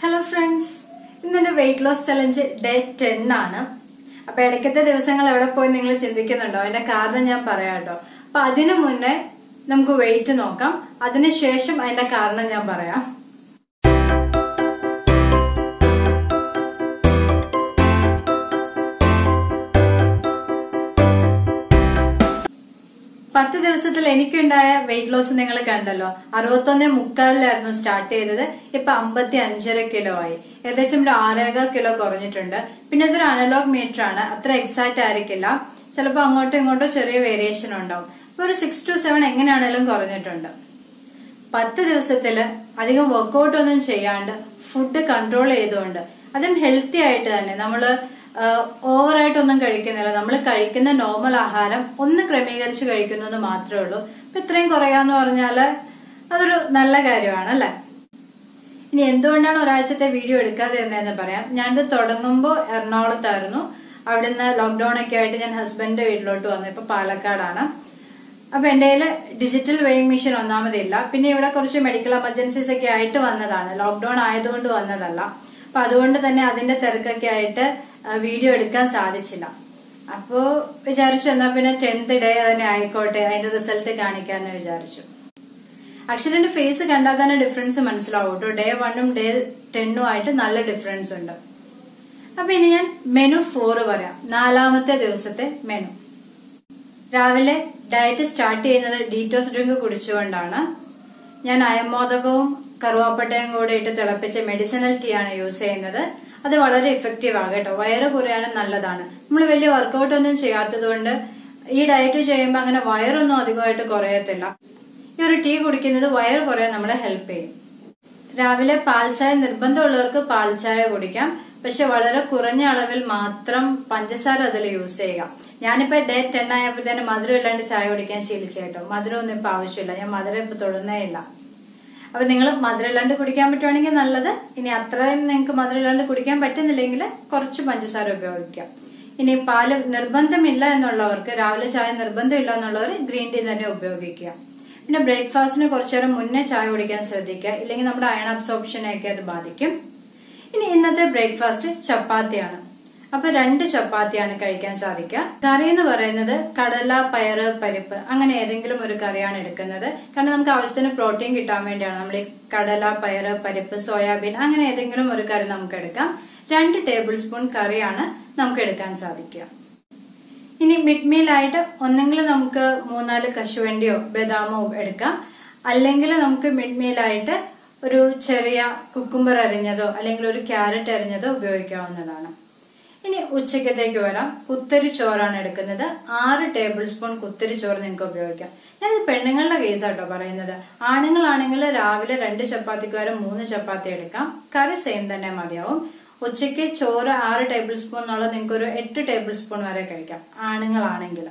hello friends ഇന്നെന്റെ weight loss challenge day ten ആണ് അപ്പൊ ഇടയ്ക്കത്തെ ദിവസങ്ങൾ എവിടെ പോയി നിങ്ങൾ ചിന്തിക്കുന്നുണ്ടോ അതിന്റെ കാരണം ഞാൻ പറയാം കേട്ടോ അപ്പൊ അതിനു മുന്നേ നമുക്ക് വെയിറ്റ് നോക്കാം അതിനുശേഷം അതിന്റെ കാരണം ഞാൻ പറയാം പത്ത് ദിവസത്തിൽ എനിക്കുണ്ടായ വെയിറ്റ് ലോസ് നിങ്ങൾ കണ്ടല്ലോ അറുപത്തൊന്ന് മുക്കാലിലായിരുന്നു സ്റ്റാർട്ട് ചെയ്തത് ഇപ്പൊ അമ്പത്തി അഞ്ചര കിലോ ആയി ഏകദേശം ഒരു ആറേകാൽ കിലോ കുറഞ്ഞിട്ടുണ്ട് പിന്നെ ഇതൊരു അനലോഗ് മീറ്റർ ആണ് അത്ര എക്സാക്റ്റ് ആയിരിക്കില്ല ചിലപ്പോൾ അങ്ങോട്ടും ഇങ്ങോട്ടും ചെറിയ വേരിയേഷൻ ഉണ്ടാവും അപ്പൊ ഒരു സിക്സ് ടു സെവൻ എങ്ങനെയാണേലും കുറഞ്ഞിട്ടുണ്ട് പത്ത് ദിവസത്തില് അധികം വർക്കൗട്ട് ഒന്നും ചെയ്യാണ്ട് ഫുഡ് കൺട്രോൾ ചെയ്തുകൊണ്ട് അതും ഹെൽത്തി ആയിട്ട് തന്നെ നമ്മള് ഓവറായിട്ടൊന്നും കഴിക്കുന്നില്ല നമ്മൾ കഴിക്കുന്ന നോർമൽ ആഹാരം ഒന്ന് ക്രമീകരിച്ച് കഴിക്കുന്നു എന്ന് മാത്രമേ ഉള്ളൂ ഇപ്പൊ ഇത്രയും കുറയാന്ന് പറഞ്ഞാല് അതൊരു നല്ല കാര്യമാണ് അല്ലെ ഇനി എന്തുകൊണ്ടാണ് ഒരാഴ്ചത്തെ വീഡിയോ എടുക്കാതിരുന്നതെന്ന് പറയാം ഞാനിത് തുടങ്ങുമ്പോൾ എറണാകുളത്തായിരുന്നു അവിടുന്ന് ലോക്ക്ഡൌൺ ഒക്കെ ആയിട്ട് ഞാൻ ഹസ്ബൻഡിന്റെ വീട്ടിലോട്ട് വന്നു ഇപ്പൊ പാലക്കാടാണ് അപ്പൊ എന്റെ കയ്യിൽ ഡിജിറ്റൽ വെയിങ് മെഷീൻ ഒന്നാമതില്ല പിന്നെ ഇവിടെ കുറച്ച് മെഡിക്കൽ എമർജൻസീസ് ഒക്കെ ആയിട്ട് വന്നതാണ് ലോക്ക്ഡൌൺ ആയതുകൊണ്ട് വന്നതല്ല അപ്പൊ അതുകൊണ്ട് തന്നെ അതിന്റെ തിരക്കൊക്കെ ആയിട്ട് വീഡിയോ എടുക്കാൻ സാധിച്ചില്ല അപ്പോ വിചാരിച്ചു എന്നാ പിന്നെ ടെൻത്ത് ഡേ തന്നെ ആയിക്കോട്ടെ അതിന്റെ റിസൾട്ട് കാണിക്കാന്ന് വിചാരിച്ചു ആക്ച്വലി എന്റെ ഫേസ് കണ്ടാൽ തന്നെ ഡിഫറൻസ് മനസ്സിലാവും കേട്ടോ ഡേ വണ്ണും ഡേ ടെണ്ണും ആയിട്ട് നല്ല ഡിഫറൻസ് ഉണ്ട് അപ്പൊ ഇനി ഞാൻ മെനു ഫോറ് പറയാം നാലാമത്തെ ദിവസത്തെ മെനു രാവിലെ ഡയറ്റ് സ്റ്റാർട്ട് ചെയ്യുന്നത് ഡീറ്റോസ് ഡ്രിങ്ക് കുടിച്ചുകൊണ്ടാണ് ഞാൻ അയമോദകവും കറുവാപ്പട്ടയും കൂടെ ഇട്ട് തിളപ്പിച്ച മെഡിസിനൽ ടീ ആണ് യൂസ് ചെയ്യുന്നത് അത് വളരെ ഇഫക്റ്റീവ് ആകും കേട്ടോ വയറ് കുറയാനും നല്ലതാണ് നമ്മൾ വലിയ വർക്കൗട്ട് ഒന്നും ചെയ്യാത്തത് കൊണ്ട് ഈ ഡയറ്റ് ചെയ്യുമ്പോൾ അങ്ങനെ വയറൊന്നും അധികമായിട്ട് കുറയത്തില്ല ഈ ഒരു ടീ കുടിക്കുന്നത് വയറ് കുറയാൻ നമ്മളെ ഹെൽപ്പ് ചെയ്യും രാവിലെ പാൽച്ചായ നിർബന്ധമുള്ളവർക്ക് പാൽച്ചായ കുടിക്കാം പക്ഷെ വളരെ കുറഞ്ഞ അളവിൽ മാത്രം പഞ്ചസാര അതിൽ യൂസ് ചെയ്യുക ഞാനിപ്പോ ഡേ ടെൻ ആയപ്പോഴത്തേന് മധുരം ഇല്ലാണ്ട് ചായ കുടിക്കാൻ ശീലിച്ചു കേട്ടോ മധുരം ഒന്നും ഇപ്പൊ ആവശ്യമില്ല ഞാൻ മധുരം ഇപ്പൊ തൊടുന്നേ ഇല്ല അപ്പൊ നിങ്ങൾ മധുരം ഇല്ലാണ്ട് കുടിക്കാൻ പറ്റുവാണെങ്കിൽ നല്ലത് ഇനി അത്രയും നിങ്ങൾക്ക് മധുരം ഇല്ലാണ്ട് കുടിക്കാൻ പറ്റുന്നില്ലെങ്കിൽ കുറച്ച് പഞ്ചസാര ഉപയോഗിക്കാം ഇനി പാല് നിർബന്ധമില്ല എന്നുള്ളവർക്ക് രാവിലെ ചായ നിർബന്ധമില്ല എന്നുള്ളവർ ഗ്രീൻ ടീ തന്നെ ഉപയോഗിക്കുക പിന്നെ ബ്രേക്ക്ഫാസ്റ്റിന് കുറച്ചേരം മുന്നേ ചായ കുടിക്കാൻ ശ്രദ്ധിക്കുക ഇല്ലെങ്കിൽ നമ്മുടെ അയൺ അബ്സോർപ്ഷനെയൊക്കെ അത് ബാധിക്കും ഇനി ഇന്നത്തെ ബ്രേക്ക്ഫാസ്റ്റ് ചപ്പാത്തിയാണ് അപ്പൊ രണ്ട് ചപ്പാത്തിയാണ് കഴിക്കാൻ സാധിക്കുക കറി എന്ന് പറയുന്നത് കടല പയറ് പരിപ്പ് അങ്ങനെ ഏതെങ്കിലും ഒരു കറിയാണ് എടുക്കുന്നത് കാരണം നമുക്ക് ആവശ്യത്തിന് പ്രോട്ടീൻ കിട്ടാൻ വേണ്ടിയാണ് നമ്മൾ ഈ കടല പയറ് പരിപ്പ് സോയാബീൻ അങ്ങനെ ഏതെങ്കിലും ഒരു കറി നമുക്ക് എടുക്കാം രണ്ട് ടേബിൾ സ്പൂൺ കറിയാണ് നമുക്ക് എടുക്കാൻ സാധിക്കുക ഇനി മിഡ് മീലായിട്ട് ഒന്നെങ്കിൽ നമുക്ക് മൂന്നാല് കശുവണ്ടിയോ ബദാമോ എടുക്കാം അല്ലെങ്കിൽ നമുക്ക് മിഡ് മീലായിട്ട് ഒരു ചെറിയ കുക്കുംബർ അരിഞ്ഞതോ അല്ലെങ്കിൽ ഒരു ക്യാരറ്റ് അരിഞ്ഞതോ ഉപയോഗിക്കാവുന്നതാണ് ഇനി ഉച്ചക്കത്തേക്ക് വരാം കുത്തരി ചോറാണ് എടുക്കുന്നത് ആറ് ടേബിൾ സ്പൂൺ കുത്തരി ചോറ് നിങ്ങൾക്ക് ഉപയോഗിക്കാം ഞാനിത് പെണ്ണുങ്ങളുടെ കേസാട്ടോ പറയുന്നത് ആണുങ്ങളാണെങ്കിൽ രാവിലെ രണ്ട് ചപ്പാത്തിക്ക് വരെ മൂന്ന് ചപ്പാത്തി എടുക്കാം കറി സെയിം തന്നെ മതിയാവും ഉച്ചയ്ക്ക് ചോറ് ആറ് ടേബിൾ സ്പൂൺ എന്നുള്ളത് നിങ്ങൾക്ക് ഒരു എട്ട് ടേബിൾ സ്പൂൺ വരെ കഴിക്കാം ആണുങ്ങളാണെങ്കിൽ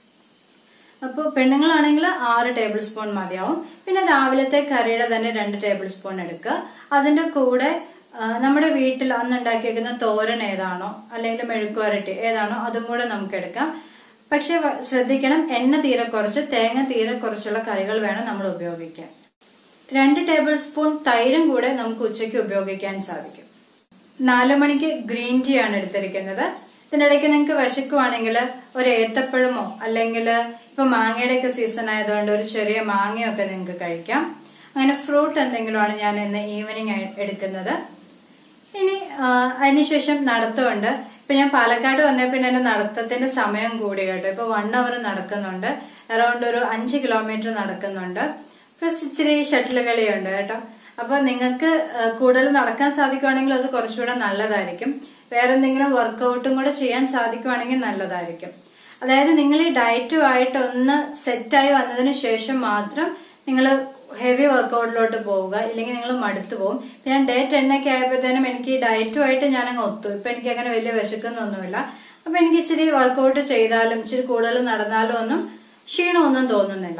അപ്പോൾ പെണ്ണുങ്ങളാണെങ്കിൽ ആറ് ടേബിൾ സ്പൂൺ മതിയാവും പിന്നെ രാവിലത്തെ കറിയുടെ തന്നെ രണ്ട് ടേബിൾ സ്പൂൺ എടുക്കുക അതിന്റെ കൂടെ നമ്മുടെ വീട്ടിൽ അന്ന് ഉണ്ടാക്കിയേക്കുന്ന തോരൻ ഏതാണോ അല്ലെങ്കിൽ മെഴുക്കുവരട്ടി ഏതാണോ അതും കൂടെ നമുക്ക് എടുക്കാം പക്ഷെ ശ്രദ്ധിക്കണം എണ്ണ തീരെ കുറച്ച് തേങ്ങ തീരെ കുറച്ചുള്ള കറികൾ വേണം നമ്മൾ ഉപയോഗിക്കാൻ രണ്ട് ടേബിൾ സ്പൂൺ തൈരും കൂടെ നമുക്ക് ഉച്ചയ്ക്ക് ഉപയോഗിക്കാൻ സാധിക്കും നാലു മണിക്ക് ഗ്രീൻ ടീ ആണ് എടുത്തിരിക്കുന്നത് ഇതിനിടയ്ക്ക് നിങ്ങൾക്ക് വിശക്കുവാണെങ്കിൽ ഒരു ഏത്തപ്പഴമോ അല്ലെങ്കിൽ ഇപ്പൊ മാങ്ങയുടെ ഒക്കെ സീസൺ ആയതുകൊണ്ട് ഒരു ചെറിയ മാങ്ങയോ ഒക്കെ നിങ്ങൾക്ക് കഴിക്കാം അങ്ങനെ ഫ്രൂട്ട് എന്തെങ്കിലുമാണ് ഞാൻ ഇന്ന് ഈവനിങ് എടുക്കുന്നത് ഇനി അതിനുശേഷം നടത്തമുണ്ട് ഇപ്പൊ ഞാൻ പാലക്കാട് വന്ന പിന്നെ എന്റെ നടത്തത്തിന്റെ സമയം കൂടി കേട്ടോ ഇപ്പൊ വൺ അവർ നടക്കുന്നുണ്ട് അറൌണ്ട് ഒരു അഞ്ച് കിലോമീറ്റർ നടക്കുന്നുണ്ട് പ്ലസ് ഇച്ചിരി ഷട്ടിൽ കളിയുണ്ട് കേട്ടോ അപ്പൊ നിങ്ങൾക്ക് കൂടുതൽ നടക്കാൻ സാധിക്കുവാണെങ്കിൽ അത് കുറച്ചുകൂടെ നല്ലതായിരിക്കും വേറെ എന്തെങ്കിലും വർക്കൗട്ടും കൂടെ ചെയ്യാൻ സാധിക്കുവാണെങ്കിൽ നല്ലതായിരിക്കും അതായത് നിങ്ങൾ ഈ ഡയറ്റുമായിട്ട് ഒന്ന് സെറ്റായി വന്നതിന് ശേഷം മാത്രം നിങ്ങൾ ഹെവി വർക്കൗട്ടിലോട്ട് പോവുക ഇല്ലെങ്കിൽ നിങ്ങൾ മടുത്തു പോകും ഞാൻ ഡേ ടെണ്ണൊക്കെ ആയപ്പോഴത്തേനും എനിക്ക് ഈ ഡയറ്റുമായിട്ട് ഞാൻ അങ്ങ് ഒത്തു ഇപ്പൊ എനിക്ക് അങ്ങനെ വലിയ വിശക്കുന്നൊന്നുമില്ല അപ്പൊ എനിക്ക് ഇച്ചിരി വർക്കൗട്ട് ചെയ്താലും ഇച്ചിരി കൂടുതൽ നടന്നാലും ഒന്നും ക്ഷീണമൊന്നും തോന്നുന്നില്ല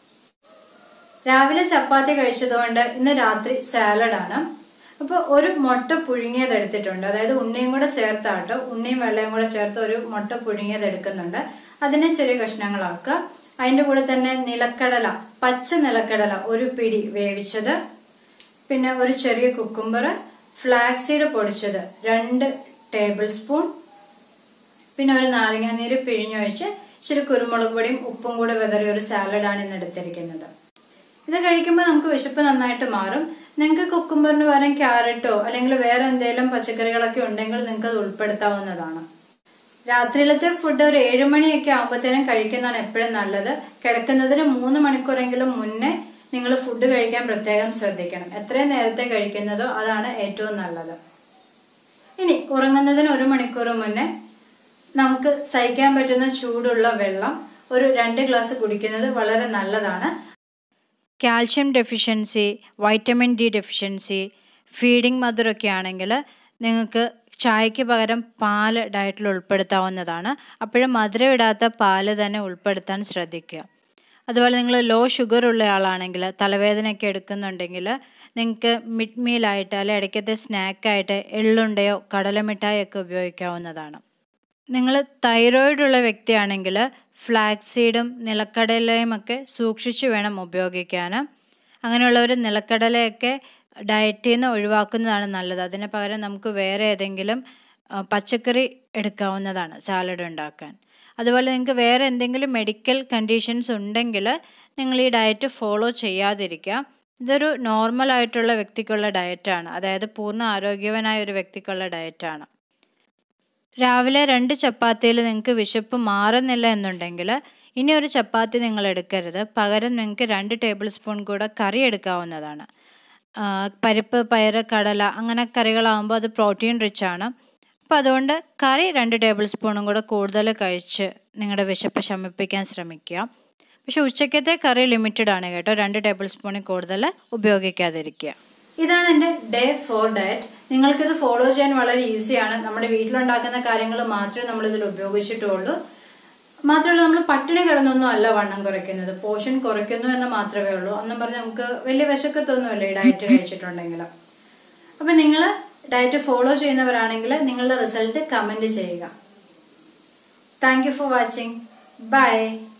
രാവിലെ ചപ്പാത്തി കഴിച്ചതുകൊണ്ട് ഇന്ന് രാത്രി സാലഡാണ് അപ്പോൾ ഒരു മുട്ട പുഴുങ്ങിയത് എടുത്തിട്ടുണ്ട് അതായത് ഉണ്ണിയും കൂടെ ചേർത്താട്ടോ ഉണ്ണിയും വെള്ളയും കൂടെ ചേർത്ത് ഒരു മുട്ട പുഴുങ്ങിയത് എടുക്കുന്നുണ്ട് അതിനെ ചെറിയ കഷ്ണങ്ങളാക്കുക അതിന്റെ കൂടെ തന്നെ നിലക്കടല പച്ച നിലക്കടല ഒരു പിടി വേവിച്ചത് പിന്നെ ഒരു ചെറിയ കുക്കുംബർ ഫ്ലാക്സീഡ് പൊടിച്ചത് രണ്ട് ടേബിൾ സ്പൂൺ പിന്നെ ഒരു നാരങ്ങാനീര് പിഴിഞ്ഞൊഴിച്ച് ഇച്ചിരി കുരുമുളക് പൊടിയും ഉപ്പും കൂടെ വിതറിയ ഒരു സാലഡാണ് ഇന്ന് എടുത്തിരിക്കുന്നത് ഇത് കഴിക്കുമ്പോൾ നമുക്ക് വിശപ്പ് നന്നായിട്ട് മാറും നിങ്ങൾക്ക് കുക്കുംബറിന് പകരം ക്യാരറ്റോ അല്ലെങ്കിൽ വേറെ എന്തെങ്കിലും പച്ചക്കറികളൊക്കെ ഉണ്ടെങ്കിൽ നിങ്ങൾക്ക് അത് ഉൾപ്പെടുത്താവുന്നതാണ് രാത്രിയിലത്തെ ഫുഡ് ഒരു ഏഴുമണിയൊക്കെ ആകുമ്പോഴത്തേനും കഴിക്കുന്നതാണ് എപ്പോഴും നല്ലത് കിടക്കുന്നതിന് മൂന്ന് മണിക്കൂറെങ്കിലും മുന്നേ നിങ്ങൾ ഫുഡ് കഴിക്കാൻ പ്രത്യേകം ശ്രദ്ധിക്കണം എത്രയും നേരത്തെ കഴിക്കുന്നതോ അതാണ് ഏറ്റവും നല്ലത് ഇനി ഉറങ്ങുന്നതിന് ഒരു മണിക്കൂർ മുന്നേ നമുക്ക് സഹിക്കാൻ പറ്റുന്ന ചൂടുള്ള വെള്ളം ഒരു രണ്ട് ഗ്ലാസ് കുടിക്കുന്നത് വളരെ നല്ലതാണ് calcium deficiency vitamin D deficiency feeding മദറൊക്കെ ആണെങ്കിൽ നിങ്ങൾക്ക് ചായക്ക് പകരം പാല് ഡയറ്റിൽ ഉൾപ്പെടുത്താവുന്നതാണ് അപ്പോഴും മധുരം ഇടാത്ത പാല് തന്നെ ഉൾപ്പെടുത്താൻ ശ്രദ്ധിക്കുക അതുപോലെ നിങ്ങൾ ലോ ഷുഗർ ഉള്ള ആളാണെങ്കിൽ തലവേദനയൊക്കെ എടുക്കുന്നുണ്ടെങ്കിൽ നിങ്ങൾക്ക് മിഡ് മീലായിട്ട് അല്ലെങ്കിൽ ഇടയ്ക്കത്തെ സ്നാക്കായിട്ട് എള്ളുണ്ടയോ കടലമിഠായി ഒക്കെ ഉപയോഗിക്കാവുന്നതാണ് നിങ്ങൾ തൈറോയിഡ് ഉള്ള വ്യക്തിയാണെങ്കിൽ ഫ്ലാക്സീഡും നിലക്കടലയും ഒക്കെ സൂക്ഷിച്ചു വേണം ഉപയോഗിക്കാൻ അങ്ങനെയുള്ളവർ നിലക്കടലയൊക്കെ ഡയറ്റിൽ നിന്ന് ഒഴിവാക്കുന്നതാണ് നല്ലത് അതിന് പകരം നമുക്ക് വേറെ ഏതെങ്കിലും പച്ചക്കറി എടുക്കാവുന്നതാണ് സാലഡ് ഉണ്ടാക്കാൻ അതുപോലെ നിങ്ങൾക്ക് വേറെ എന്തെങ്കിലും മെഡിക്കൽ കണ്ടീഷൻസ് ഉണ്ടെങ്കിൽ നിങ്ങൾ ഈ ഡയറ്റ് ഫോളോ ചെയ്യാതിരിക്കുക ഇതൊരു നോർമൽ ആയിട്ടുള്ള വ്യക്തിക്കുള്ള ഡയറ്റാണ് അതായത് പൂർണ്ണ ആരോഗ്യവനായ ഒരു വ്യക്തിക്കുള്ള ഡയറ്റാണ് രാവിലെ രണ്ട് ചപ്പാത്തിയിൽ നിങ്ങൾക്ക് വിശപ്പ് മാറുന്നില്ല എന്നുണ്ടെങ്കിൽ ഇനി ഒരു ചപ്പാത്തി നിങ്ങൾ എടുക്കരുത് പകരം നിങ്ങൾക്ക് രണ്ട് ടേബിൾ സ്പൂൺ കൂടെ കറി എടുക്കാവുന്നതാണ് പരിപ്പ് പയറ് കടല അങ്ങനെ കറികളാകുമ്പോൾ അത് പ്രോട്ടീൻ റിച്ച് ആണ് അപ്പോൾ അതുകൊണ്ട് കറി രണ്ട് ടേബിൾ സ്പൂണും കൂടെ കൂടുതൽ കഴിച്ച് നിങ്ങളുടെ വിശപ്പ് ശമിപ്പിക്കാൻ ശ്രമിക്കുക പക്ഷെ ഉച്ചക്കത്തെ കറി ലിമിറ്റഡ് ആണ് കേട്ടോ രണ്ട് ടേബിൾ സ്പൂണിൽ കൂടുതൽ ഉപയോഗിക്കാതിരിക്കുക ഇതാണ് എൻ്റെ ഡേ ഫോർ ഡയറ്റ് നിങ്ങൾക്കിത് ഫോളോ ചെയ്യാൻ വളരെ ഈസിയാണ് നമ്മുടെ വീട്ടിലുണ്ടാക്കുന്ന കാര്യങ്ങൾ മാത്രമേ നമ്മൾ ഇതിൽ ഉപയോഗിച്ചിട്ടുള്ളൂ മാത്രമല്ല നമ്മൾ പട്ടിണി കിടന്നൊന്നും അല്ല വണ്ണം കുറയ്ക്കുന്നത് പോഷൻ കുറയ്ക്കുന്നു എന്ന് മാത്രമേ ഉള്ളൂ അന്നും പറഞ്ഞ് നമുക്ക് വലിയ വിശക്കത്തൊന്നുമല്ല ഈ ഡയറ്റ് കഴിച്ചിട്ടുണ്ടെങ്കിൽ അപ്പൊ നിങ്ങൾ ഡയറ്റ് ഫോളോ ചെയ്യുന്നവരാണെങ്കിൽ നിങ്ങളുടെ റിസൾട്ട് കമന്റ് ചെയ്യുക thank you for watching by